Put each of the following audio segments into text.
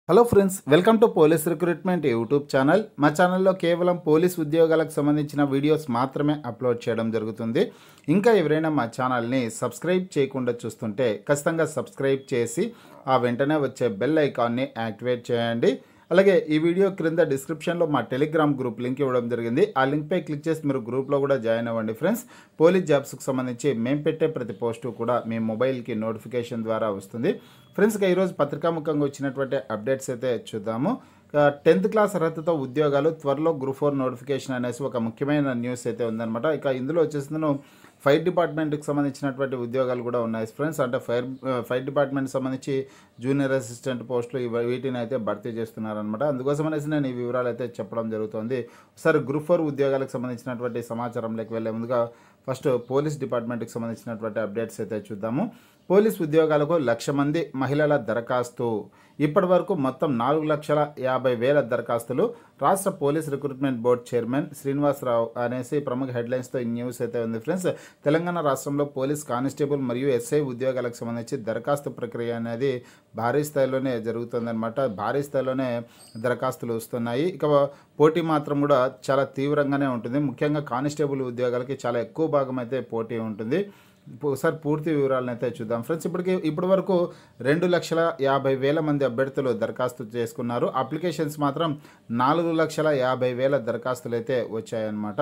hello friends welcome to police recruitment YouTube channel మా ఛానల్లో కేవలం పోలీస్ ఉద్యోగాలకు సంబంధించిన వీడియోస్ మాత్రమే అప్లోడ్ చేయడం జరుగుతుంది ఇంకా ఎవరైనా మా ఛానల్ని సబ్స్క్రైబ్ చేయకుండా చూస్తుంటే ఖచ్చితంగా సబ్స్క్రైబ్ చేసి ఆ వెంటనే వచ్చే బెల్ ఐకాన్ని యాక్టివేట్ చేయండి అలాగే ఈ వీడియో క్రింద డిస్క్రిప్షన్లో మా టెలిగ్రామ్ గ్రూప్ లింక్ ఇవ్వడం జరిగింది ఆ లింక్పై క్లిక్ చేసి మీరు గ్రూప్లో కూడా జాయిన్ అవ్వండి ఫ్రెండ్స్ పోలీస్ జాబ్స్కి సంబంధించి మేము పెట్టే ప్రతి పోస్టు కూడా మీ మొబైల్కి నోటిఫికేషన్ ద్వారా వస్తుంది ఫ్రెండ్స్ ఇక ఈరోజు పత్రికాముఖంగా వచ్చినటువంటి అప్డేట్స్ అయితే చూద్దాము టెన్త్ క్లాస్ అర్హతతో ఉద్యోగాలు త్వరలో గ్రూప్ ఫోర్ నోటిఫికేషన్ అనేసి ఒక ముఖ్యమైన న్యూస్ అయితే ఉందన్నమాట ఇక ఇందులో వచ్చేసిందను ఫైర్ డిపార్ట్మెంట్కి సంబంధించినటువంటి ఉద్యోగాలు కూడా ఉన్నాయి ఫ్రెండ్స్ అంటే ఫైర్ ఫైర్ డిపార్ట్మెంట్ సంబంధించి జూనియర్ అసిస్టెంట్ పోస్టులు ఇవి వీటిని అయితే భర్తీ చేస్తున్నారనమాట అందుకోసం అనేసి నేను ఈ వివరాలు అయితే చెప్పడం జరుగుతుంది ఒకసారి గ్రూప్ ఫోర్ ఉద్యోగాలకు సంబంధించినటువంటి సమాచారంలోకి వెళ్ళే ముందుగా ఫస్ట్ పోలీస్ డిపార్ట్మెంట్కి సంబంధించినటువంటి అప్డేట్స్ అయితే చూద్దాము పోలీస్ ఉద్యోగాలకు లక్ష మంది మహిళల దరఖాస్తు ఇప్పటి వరకు మొత్తం నాలుగు లక్షల యాభై వేల దరఖాస్తులు రాష్ట్ర police recruitment board chairman Srinivasa Rao అనేసి ప్రముఖ హెడ్లైన్స్తో ఈ న్యూస్ అయితే ఉంది ఫ్రెండ్స్ తెలంగాణ రాష్ట్రంలో పోలీస్ కానిస్టేబుల్ మరియు ఎస్ఐ ఉద్యోగాలకు సంబంధించి దరఖాస్తు ప్రక్రియ అనేది భారీ స్థాయిలోనే జరుగుతుందన్నమాట భారీ స్థాయిలోనే దరఖాస్తులు వస్తున్నాయి ఇక పోటీ మాత్రం కూడా చాలా తీవ్రంగానే ఉంటుంది ముఖ్యంగా కానిస్టేబుల్ ఉద్యోగాలకి చాలా ఎక్కువ భాగం అయితే పోటీ ఉంటుంది ఒకసారి పూర్తి వివరాలను అయితే చూద్దాం ఫ్రెండ్స్ ఇప్పటికి ఇప్పటి వరకు రెండు లక్షల యాభై వేల మంది అభ్యర్థులు దరఖాస్తు చేసుకున్నారు అప్లికేషన్స్ మాత్రం నాలుగు లక్షల యాభై వేల దరఖాస్తులు అయితే వచ్చాయన్నమాట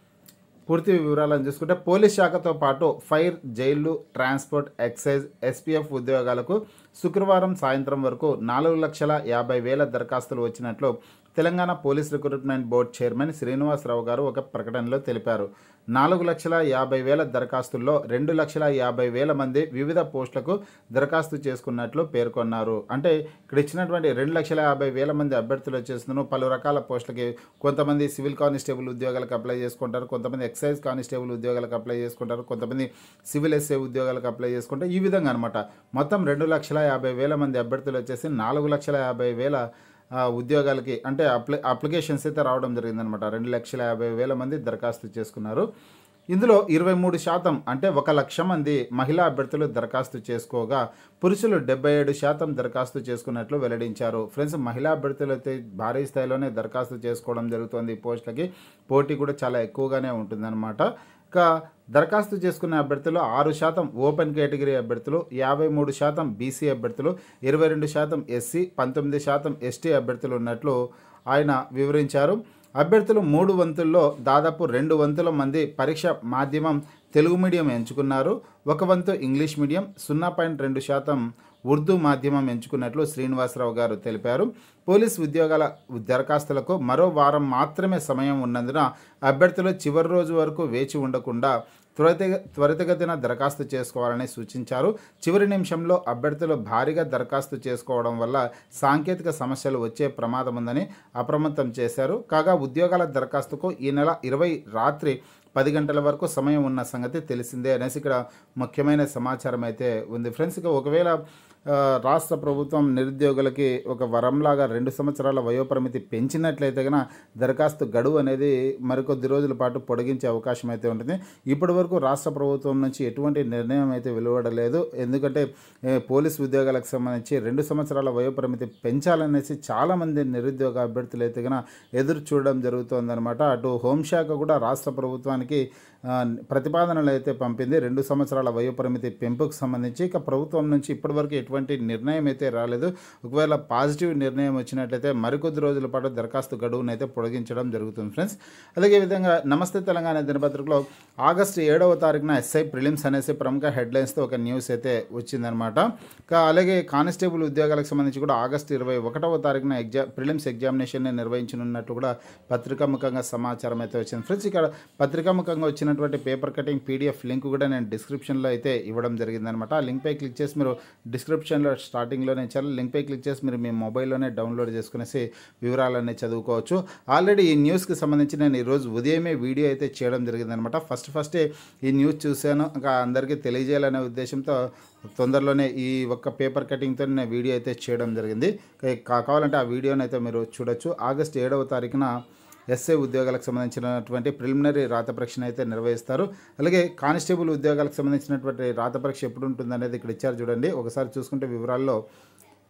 పూర్తి వివరాలను చూసుకుంటే పోలీస్ శాఖతో పాటు ఫైర్ జైళ్లు ట్రాన్స్పోర్ట్ ఎక్సైజ్ ఎస్పీఎఫ్ ఉద్యోగాలకు శుక్రవారం సాయంత్రం వరకు నాలుగు లక్షల యాభై వేల దరఖాస్తులు వచ్చినట్లు Telangana police recruitment board chairman Srinivasa Rao garu ఒక ప్రకటనలో తెలిపారు నాలుగు లక్షల యాభై వేల దరఖాస్తుల్లో రెండు లక్షల యాభై వేల మంది వివిధ పోస్టులకు దరఖాస్తు చేసుకున్నట్లు పేర్కొన్నారు అంటే ఇక్కడ ఇచ్చినటువంటి రెండు లక్షల యాభై వేల మంది అభ్యర్థులు వచ్చేస్తున్నారు పలు రకాల పోస్టులకి కొంతమంది సివిల్ కానిస్టేబుల్ ఉద్యోగాలకు అప్లై చేసుకుంటారు కొంతమంది ఎక్సైజ్ కానిస్టేబుల్ ఉద్యోగాలకు అప్లై చేసుకుంటారు కొంతమంది సివిల్ ఎస్ఏ ఉద్యోగాలకు అప్లై చేసుకుంటారు ఈ విధంగా అనమాట మొత్తం రెండు లక్షల యాభై వేల మంది అభ్యర్థులు వచ్చేసి నాలుగు లక్షల యాభై వేల ఆ, ఉద్యోగాలకి అంటే అప్లి అప్లికేషన్స్ అయితే రావడం జరిగిందనమాట రెండు లక్షల యాభై వేల మంది దరఖాస్తు చేసుకున్నారు ఇందులో ఇరవై మూడు శాతం అంటే ఒక లక్ష మంది మహిళా అభ్యర్థులు దరఖాస్తు చేసుకోగా పురుషులు డెబ్బై ఏడు శాతం దరఖాస్తు చేసుకున్నట్లు వెల్లడించారు ఫ్రెండ్స్ మహిళా అభ్యర్థులు అయితే భారీ స్థాయిలోనే దరఖాస్తు చేసుకోవడం జరుగుతుంది ఈ పోస్టులకి పోటీ కూడా చాలా ఎక్కువగానే ఉంటుందన్నమాట ఇక దరఖాస్తు చేసుకున్న అభ్యర్థులు ఆరు శాతం ఓపెన్ కేటగిరీ అభ్యర్థులు యాభై మూడు శాతం బీసీ అభ్యర్థులు ఇరవై రెండు శాతం ఎస్సీ పంతొమ్మిది శాతం ఎస్టీ అభ్యర్థులు ఉన్నట్లు ఆయన వివరించారు అభ్యర్థులు మూడు వంతుల్లో దాదాపు రెండు వంతుల మంది పరీక్ష మాధ్యమం తెలుగు మీడియం ఎంచుకున్నారు ఒక వంతు ఇంగ్లీష్ మీడియం సున్నా పాయింట్ రెండు శాతం ఉర్దూ మాధ్యమం ఎంచుకున్నట్లు శ్రీనివాసరావు గారు తెలిపారు పోలీస్ ఉద్యోగాల దరఖాస్తులకు మరో వారం మాత్రమే సమయం ఉన్నందున అభ్యర్థులు చివరి రోజు వరకు వేచి ఉండకుండా త్వరిత త్వరితగతిన దరఖాస్తు చేసుకోవాలని సూచించారు చివరి నిమిషంలో అభ్యర్థులు భారీగా దరఖాస్తు చేసుకోవడం వల్ల సాంకేతిక సమస్యలు వచ్చే ప్రమాదం ఉందని అప్రమత్తం చేశారు కాగా ఉద్యోగాల దరఖాస్తుకు ఈ నెల ఇరవై రాత్రి పది గంటల వరకు సమయం ఉన్న సంగతి తెలిసిందే అనేసి ఇక్కడ ముఖ్యమైన సమాచారం అయితే ఉంది ఫ్రెండ్స్ ఇక ఒకవేళ ఆ, రాష్ట్ర ప్రభుత్వం నిరుద్యోగులకి ఒక వరంలాగా రెండు సంవత్సరాల వయోపరిమితి పెంచినట్లయితే కనుక దరఖాస్తు గడువు అనేది మరికొద్ది రోజుల పాటు పొడిగించే అవకాశం అయితే ఉంటుంది ఇప్పటి వరకు రాష్ట్ర ప్రభుత్వం నుంచి ఎటువంటి నిర్ణయం అయితే వెలువడలేదు ఎందుకంటే ఏ, పోలీస్ ఉద్యోగాలకు సంబంధించి రెండు సంవత్సరాల వయోపరిమితి పెంచాలనేసి చాలామంది నిరుద్యోగ అభ్యర్థులు అయితే కనుక ఎదురు చూడడం జరుగుతోందనమాట అటు హోంశాఖ కూడా రాష్ట్ర ప్రభుత్వానికి ఆ, ప్రతిపాదనలు అయితే పంపింది రెండు సంవత్సరాల వయోపరిమితి పెంపుకు సంబంధించి ఇక ప్రభుత్వం నుంచి ఇప్పటివరకు ఎటువంటి నిర్ణయం అయితే రాలేదు ఒకవేళ పాజిటివ్ నిర్ణయం వచ్చినట్లయితే మరికొద్ది రోజుల పాటు దరఖాస్తు గడువును అయితే పొడిగించడం జరుగుతుంది ఫ్రెండ్స్ అలాగే ఈ విధంగా నమస్తే తెలంగాణ దినపత్రికలో ఆగస్టు ఏడవ తారీఖున ఎస్ఐ ప్రిలిమ్స్ అనేసి ప్రముఖ హెడ్లైన్స్తో ఒక న్యూస్ అయితే వచ్చిందనమాట ఇక అలాగే కానిస్టేబుల్ ఉద్యోగాలకు సంబంధించి కూడా ఆగస్టు ఇరవై ఒకటవ తారీఖున ఎగ్జామ్ ప్రిలిమ్స్ ఎగ్జామినేషన్ నిర్వహించనున్నట్లు కూడా పత్రికాముఖంగా సమాచారం అయితే వచ్చింది ఫ్రెండ్స్ ఇక్కడ పత్రికాముఖంగా వచ్చినటువంటి పేపర్ కటింగ్ పీడిఎఫ్ లింక్ కూడా నేను డిస్క్రిప్షన్లో అయితే ఇవ్వడం జరిగిందనమాట ఆ లింక్పై క్లిక్ చేసి మీరు డిస్క్రిప్షన్లో స్టార్టింగ్లోనే చాలా లింక్పై క్లిక్ చేసి మీరు మీ మొబైల్లోనే డౌన్లోడ్ చేసుకునేసి వివరాలన్నీ చదువుకోవచ్చు ఆల్రెడీ ఈ న్యూస్కి సంబంధించి నేను ఈరోజు ఉదయమే వీడియో అయితే చేయడం జరిగిందనమాట ఫస్ట్ ఫస్టే ఈ న్యూస్ చూశాను ఇంకా అందరికీ తెలియజేయాలనే ఉద్దేశంతో తొందరలోనే ఈ ఒక్క పేపర్ కటింగ్తో నేను వీడియో అయితే చేయడం జరిగింది కా- కావాలంటే ఆ వీడియోని అయితే మీరు చూడొచ్చు ఆగస్ట్ ఏడవ తారీఖున ఎస్ఐ ఉద్యోగాలకు సంబంధించినటువంటి ప్రిలిమినరీ రాత పరీక్షను అయితే నిర్వహిస్తారు అలాగే కానిస్టేబుల్ ఉద్యోగాలకు సంబంధించినటువంటి రాత పరీక్ష ఎప్పుడు ఉంటుంది అనేది ఇక్కడ ఇచ్చారు చూడండి ఒకసారి చూసుకుంటే వివరాల్లో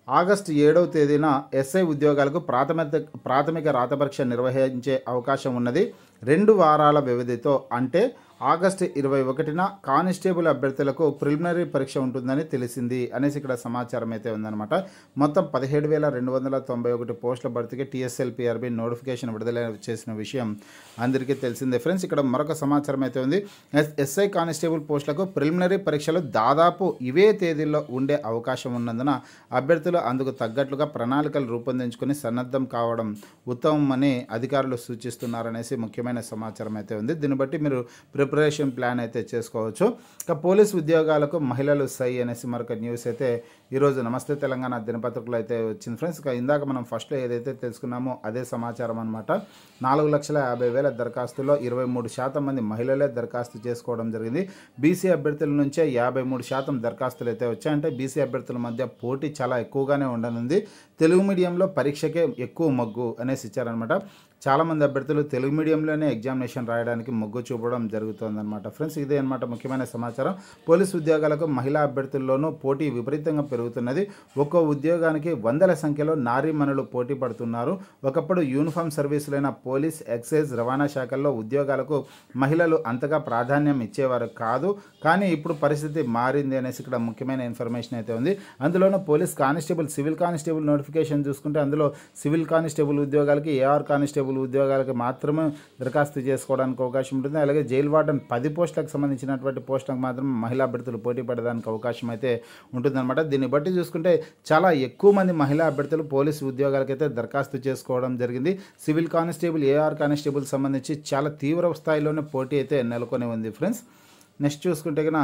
ఆగస్టు ఏడవ తేదీన ఎస్ఐ ఉద్యోగాలకు ప్రాథమిక ప్రాథమిక రాత పరీక్ష నిర్వహించే అవకాశం ఉన్నది రెండు వారాల వ్యవధితో అంటే ఆగస్టు ఇరవై ఒకటిన కానిస్టేబుల్ అభ్యర్థులకు ప్రిలిమినరీ పరీక్ష ఉంటుందని తెలిసింది అనేసి ఇక్కడ సమాచారం అయితే ఉందన్నమాట మొత్తం పదిహేడు వేల రెండు వందల తొంభై ఒకటి పోస్టుల భర్తీకి టీఎస్ఎల్పిఆర్బి నోటిఫికేషన్ విడుదల చేసిన విషయం అందరికీ తెలిసిందే ఫ్రెండ్స్ ఇక్కడ మరొక సమాచారం అయితే ఉంది ఎస్ ఎస్ఐ కానిస్టేబుల్ పోస్టులకు ప్రిలిమినరీ పరీక్షలు దాదాపు ఇవే తేదీల్లో ఉండే అవకాశం ఉన్నందున అభ్యర్థులు అందుకు తగ్గట్లుగా ప్రణాళికలు రూపొందించుకొని సన్నద్ధం కావడం ఉత్తమమని అధికారులు సూచిస్తున్నారనేసి ముఖ్యమైన సమాచారం అయితే ఉంది దీన్ని బట్టి మీరు ప్రిపరేషన్ ప్లాన్ అయితే చేసుకోవచ్చు ఇక పోలీస్ ఉద్యోగాలకు మహిళలు సై అనేసి మరొక న్యూస్ అయితే ఈరోజు నమస్తే తెలంగాణ దినపత్రికలో అయితే వచ్చింది ఫ్రెండ్స్ ఇక ఇందాక మనం ఫస్ట్లో ఏదైతే తెలుసుకున్నామో అదే సమాచారం అనమాట నాలుగు లక్షల యాభై వేల దరఖాస్తుల్లో ఇరవై మూడు శాతం మంది మహిళలే దరఖాస్తు చేసుకోవడం జరిగింది బీసీ అభ్యర్థుల నుంచే యాభై మూడు శాతం దరఖాస్తులు అయితే వచ్చాయి అంటే బీసీ అభ్యర్థుల మధ్య పోటీ చాలా ఎక్కువగానే ఉండనుంది తెలుగు మీడియంలో పరీక్షకే ఎక్కువ మొగ్గు అనేసి ఇచ్చారనమాట చాలామంది అభ్యర్థులు తెలుగు మీడియంలోనే ఎగ్జామినేషన్ రాయడానికి మొగ్గు చూపడం జరుగుతుందన్నమాట ఫ్రెండ్స్ ఇదే అనమాట ముఖ్యమైన సమాచారం పోలీస్ ఉద్యోగాలకు మహిళా అభ్యర్థుల్లోనూ పోటీ విపరీతంగా పెరుగుతున్నది ఒక్కో ఉద్యోగానికి వందల సంఖ్యలో నారీమణులు పోటీ పడుతున్నారు ఒకప్పుడు యూనిఫామ్ సర్వీసులైన పోలీస్ ఎక్సైజ్ రవాణా శాఖల్లో ఉద్యోగాలకు మహిళలు అంతగా ప్రాధాన్యం ఇచ్చేవారు కాదు కానీ ఇప్పుడు పరిస్థితి మారింది అనేసి ఇక్కడ ముఖ్యమైన ఇన్ఫర్మేషన్ అయితే ఉంది అందులోనూ police constable civil constable notification చూసుకుంటే అందులో సివిల్ కానిస్టేబుల్ ఉద్యోగాలకి ఏఆర్ కానిస్టేబుల్ ఉద్యోగాలకి మాత్రమే దరఖాస్తు చేసుకోవడానికి అవకాశం ఉంటుంది అలాగే జైల్ వార్డెన్ పది పోస్టులకు సంబంధించినటువంటి పోస్టులకు మాత్రం మహిళా అభ్యర్థులు పోటీ పడడానికి అవకాశం అయితే ఉంటుందన్నమాట దీన్ని బట్టి చూసుకుంటే చాలా ఎక్కువ మంది మహిళా అభ్యర్థులు పోలీసు ఉద్యోగాలకైతే దరఖాస్తు చేసుకోవడం జరిగింది సివిల్ కానిస్టేబుల్ ఏఆర్ కానిస్టేబుల్ సంబంధించి చాలా తీవ్ర స్థాయిలోనే పోటీ అయితే నెలకొని ఉంది ఫ్రెండ్స్ నెక్స్ట్ చూసుకుంటే కనుక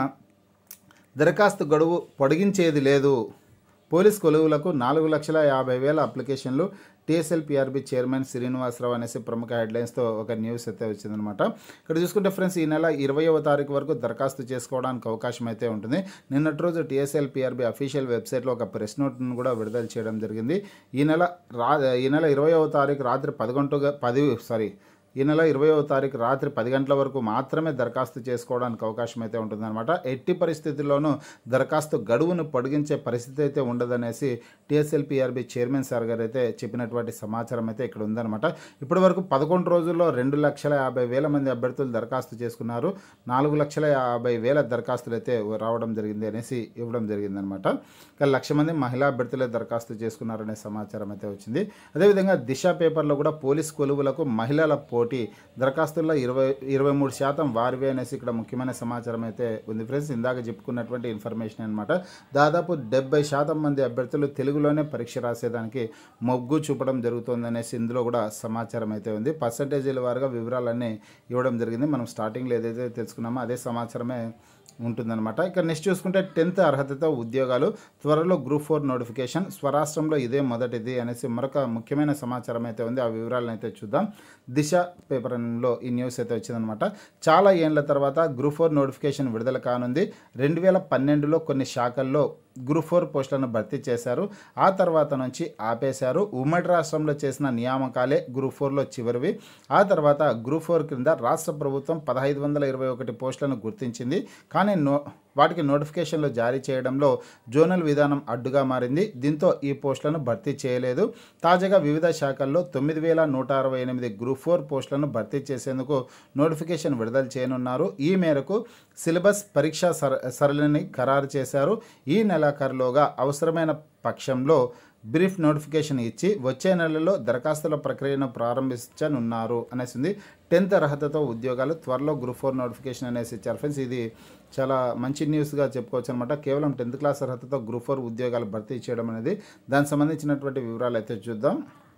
దరఖాస్తు గడువు పొడిగించేది లేదు పోలీస్ కొలువులకు నాలుగు లక్షల యాభై వేల అప్లికేషన్లు టీఎస్ఎల్పిఆర్బి చైర్మన్ శ్రీనివాసరావు అనేసి ప్రముఖ హెడ్లైన్స్తో ఒక న్యూస్ అయితే వచ్చిందనమాట ఇక్కడ చూసుకుంటే ఫ్రెండ్స్ ఈ నెల ఇరవయవ తారీఖు వరకు దరఖాస్తు చేసుకోవడానికి అవకాశం అయితే ఉంటుంది నిన్నటి రోజు టీఎస్ఎల్పిఆర్బి అఫీషియల్ వెబ్సైట్లో ఒక ప్రెస్ నోట్ను కూడా విడుదల చేయడం జరిగింది ఈ నెల రా ఈ నెల ఇరవయవ తారీఖు రాత్రి పదకొండుగా పది సారీ ఈ నెల ఇరవయవ తారీఖు రాత్రి పది గంటల వరకు మాత్రమే దరఖాస్తు చేసుకోవడానికి అవకాశం అయితే ఉంటుందన్నమాట ఎట్టి పరిస్థితుల్లోనూ దరఖాస్తు గడువును పొడిగించే పరిస్థితి అయితే ఉండదనేసి టీఎస్ఎల్పిఆర్బి చైర్మన్ సార్ గారు అయితే చెప్పినటువంటి సమాచారం అయితే ఇక్కడ ఉందన్నమాట ఇప్పటి వరకు పదకొండు రోజుల్లో రెండు లక్షల యాభై వేల మంది అభ్యర్థులు దరఖాస్తు చేసుకున్నారు నాలుగు లక్షల యాభై వేల దరఖాస్తులు అయితే రావడం జరిగింది అనేసి ఇవ్వడం జరిగిందనమాట ఇక లక్ష మంది మహిళా అభ్యర్థులే దరఖాస్తు చేసుకున్నారనే సమాచారం అయితే వచ్చింది అదేవిధంగా దిశ పేపర్లో కూడా పోలీస్ కొలువులకు మహిళల పోటీ దరఖాస్తుల్లో ఇరవై ఇరవై మూడు శాతం వారివే అనేసి ఇక్కడ ముఖ్యమైన సమాచారం అయితే ఉంది ఫ్రెండ్స్ ఇందాక చెప్పుకున్నటువంటి ఇన్ఫర్మేషన్ అనమాట దాదాపు డెబ్బై శాతం మంది అభ్యర్థులు తెలుగులోనే పరీక్ష రాసేదానికి మొగ్గు చూపడం జరుగుతుంది అనేసి ఇందులో కూడా సమాచారం అయితే ఉంది పర్సంటేజీల వారుగా వివరాలన్నీ ఇవ్వడం జరిగింది మనం స్టార్టింగ్లో ఏదైతే తెలుసుకున్నామో అదే సమాచారమే ఉంటుందన్నమాట ఇక నెక్స్ట్ చూసుకుంటే టెన్త్ అర్హతతో ఉద్యోగాలు త్వరలో గ్రూప్ ఫోర్ నోటిఫికేషన్ స్వరాష్ట్రంలో ఇదే మొదటిది అనేసి మరొక ముఖ్యమైన సమాచారం అయితే ఉంది ఆ వివరాలను అయితే చూద్దాం దిశ పేపర్లో ఈ న్యూస్ అయితే వచ్చిందనమాట చాలా ఏండ్ల తర్వాత గ్రూప్ ఫోర్ నోటిఫికేషన్ విడుదల కానుంది రెండు వేల పన్నెండులో కొన్ని శాఖల్లో గ్రూప్ ఫోర్ పోస్టులను భర్తీ చేశారు ఆ తర్వాత నుంచి ఆపేశారు ఉమ్మడి రాష్ట్రంలో చేసిన నియామకాలే గ్రూప్ ఫోర్లో చివరివి ఆ తర్వాత గ్రూప్ ఫోర్ కింద రాష్ట్ర ప్రభుత్వం పదహైదు వందల ఇరవై ఒకటి పోస్టులను గుర్తించింది కానీ నో వాటికి నోటిఫికేషన్లు జారీ చేయడంలో జోనల్ విధానం అడ్డుగా మారింది దీంతో ఈ పోస్టులను భర్తీ చేయలేదు తాజాగా వివిధ శాఖల్లో తొమ్మిది వేల నూట అరవై ఎనిమిది గ్రూప్ ఫోర్ పోస్టులను భర్తీ చేసేందుకు నోటిఫికేషన్ విడుదల చేయనున్నారు ఈ మేరకు సిలబస్ పరీక్షా సర సరళిని ఖరారు చేశారు ఈ నెలాఖరులోగా అవసరమైన పక్షంలో బ్రీఫ్ నోటిఫికేషన్ ఇచ్చి వచ్చే నెలలో దరఖాస్తుల ప్రక్రియను ప్రారంభించనున్నారు అనేసింది టెన్త్ అర్హతతో ఉద్యోగాలు త్వరలో గ్రూప్ ఫోర్ నోటిఫికేషన్ అనేసి ఇచ్చారు ఫ్రెండ్స్ ఇది చాలా మంచి న్యూస్గా చెప్పుకోవచ్చు అనమాట కేవలం టెన్త్ క్లాస్ అర్హతతో గ్రూప్ ఫోర్ ఉద్యోగాలు భర్తీ చేయడం అనేది దానికి సంబంధించినటువంటి వివరాలు అయితే చూద్దాం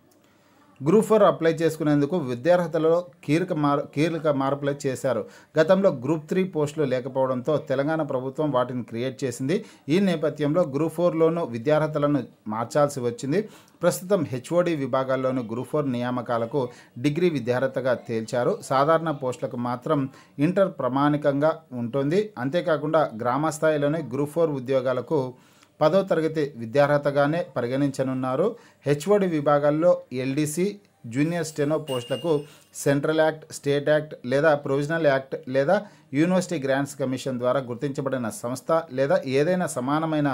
గ్రూప్ ఫోర్ అప్లై చేసుకునేందుకు విద్యార్హతలో కీలక మార్ కీలక మార్పులు చేశారు గతంలో గ్రూప్ త్రీ పోస్టులు లేకపోవడంతో తెలంగాణ ప్రభుత్వం వాటిని క్రియేట్ చేసింది ఈ నేపథ్యంలో గ్రూప్ ఫోర్లోనూ విద్యార్హతలను మార్చాల్సి వచ్చింది ప్రస్తుతం హెచ్ఓడి విభాగాల్లోని గ్రూప్ ఫోర్ నియామకాలకు డిగ్రీ విద్యార్హతగా తేల్చారు సాధారణ పోస్టులకు మాత్రం ఇంటర్ ప్రామాణికంగా ఉంటుంది అంతేకాకుండా గ్రామ స్థాయిలోనే గ్రూప్ ఫోర్ ఉద్యోగాలకు పదో తరగతి విద్యార్హతగానే పరిగణించనున్నారు హెచ్ఓడి విభాగాల్లో ఎల్డీసీ జూనియర్ స్టెనో పోస్టులకు సెంట్రల్ యాక్ట్ స్టేట్ యాక్ట్ లేదా ప్రొవిజనల్ యాక్ట్ లేదా యూనివర్సిటీ గ్రాంట్స్ కమిషన్ ద్వారా గుర్తించబడిన సంస్థ లేదా ఏదైనా సమానమైన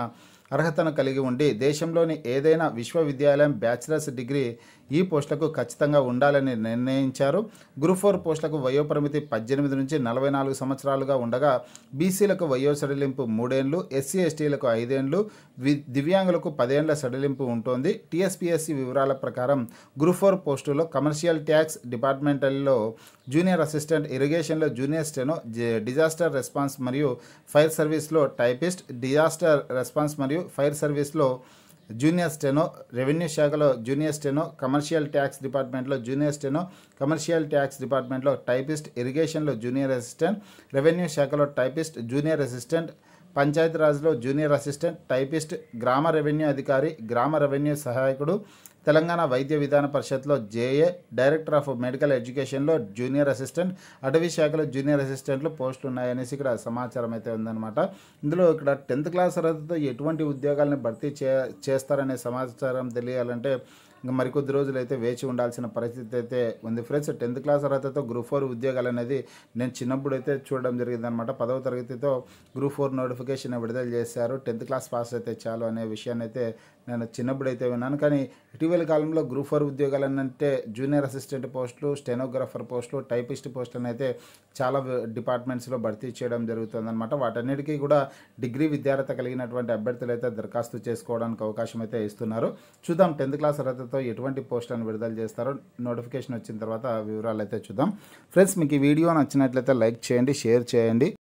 అర్హతను కలిగి ఉండి దేశంలోని ఏదైనా విశ్వవిద్యాలయం బ్యాచిలర్స్ డిగ్రీ ఈ పోస్టులకు ఖచ్చితంగా ఉండాలని నిర్ణయించారు గ్రూప్ ఫోర్ పోస్టులకు వయోపరిమితి పద్దెనిమిది నుంచి నలభై నాలుగు సంవత్సరాలుగా ఉండగా బీసీలకు వయో సడలింపు మూడేండ్లు ఎస్సీ ఎస్టీలకు ఐదేండ్లు వి దివ్యాంగులకు పదేండ్ల సడలింపు ఉంటుంది టీఎస్పీఎస్సీ వివరాల ప్రకారం గ్రూప్ ఫోర్ పోస్టులో కమర్షియల్ ట్యాక్స్ డిపార్ట్మెంటల్లో జూనియర్ అసిస్టెంట్ ఇరిగేషన్లో జూనియర్ స్టెనో జ- డిజాస్టర్ రెస్పాన్స్ మరియు ఫైర్ సర్వీస్లో టైపిస్ట్ డిజాస్టర్ రెస్పాన్స్ మరియు ఫైర్ సర్వీస్లో జూనియర్ స్టెనో రెవెన్యూ శాఖలో జూనియర్ స్టెనో కమర్షియల్ ట్యాక్స్ డిపార్ట్మెంట్లో జూనియర్ స్టెనో కమర్షియల్ ట్యాక్స్ డిపార్ట్మెంట్లో టైపిస్ట్ ఇరిగేషన్లో జూనియర్ అసిస్టెంట్ రెవెన్యూ శాఖలో టైపిస్ట్ జూనియర్ అసిస్టెంట్ పంచాయతీరాజ్లో జూనియర్ అసిస్టెంట్ టైపిస్ట్ గ్రామ రెవెన్యూ అధికారి గ్రామ రెవెన్యూ సహాయకుడు తెలంగాణ వైద్య విధాన పరిషత్లో జేఏ డైరెక్టర్ ఆఫ్ మెడికల్ ఎడ్యుకేషన్లో జూనియర్ అసిస్టెంట్ అటవీ శాఖలో జూనియర్ అసిస్టెంట్లు పోస్టులు ఉన్నాయనేసి ఇక్కడ సమాచారం అయితే ఉందన్నమాట ఇందులో ఇక్కడ టెన్త్ క్లాస్ అర్హతతో ఎటువంటి ఉద్యోగాలను భర్తీ చే చేస్తారనే సమాచారం తెలియాలంటే ఇంకా మరికొద్ది రోజులు అయితే వేచి ఉండాల్సిన పరిస్థితి అయితే ఉంది ఫ్రెండ్స్ టెన్త్ క్లాస్ అర్హతతో గ్రూప్ ఫోర్ ఉద్యోగాలు అనేది నేను చిన్నప్పుడు అయితే చూడడం జరిగింది అనమాట పదవ తరగతితో గ్రూప్ ఫోర్ నోటిఫికేషన్ విడుదల చేశారు టెన్త్ క్లాస్ పాస్ అయితే చాలు అనే విషయాన్ని అయితే నేను చిన్నప్పుడు అయితే విన్నాను కానీ ఇటీవల కాలంలో గ్రూప్ ఫోర్ ఉద్యోగాలు అంటే జూనియర్ అసిస్టెంట్ పోస్టులు స్టెనోగ్రాఫర్ పోస్టులు టైపిస్ట్ పోస్టులను అయితే చాలా డిపార్ట్మెంట్స్లో భర్తీ చేయడం జరుగుతుందన్నమాట వాటన్నిటికీ కూడా డిగ్రీ విద్యార్హత కలిగినటువంటి అభ్యర్థులు అయితే దరఖాస్తు చేసుకోవడానికి అవకాశం అయితే ఇస్తున్నారు చూద్దాం టెన్త్ క్లాస్ అర్హతతో ఎటువంటి పోస్టులను విడుదల చేస్తారో నోటిఫికేషన్ వచ్చిన తర్వాత వివరాలు అయితే చూద్దాం ఫ్రెండ్స్ మీకు ఈ వీడియో నచ్చినట్లయితే లైక్ చేయండి షేర్ చేయండి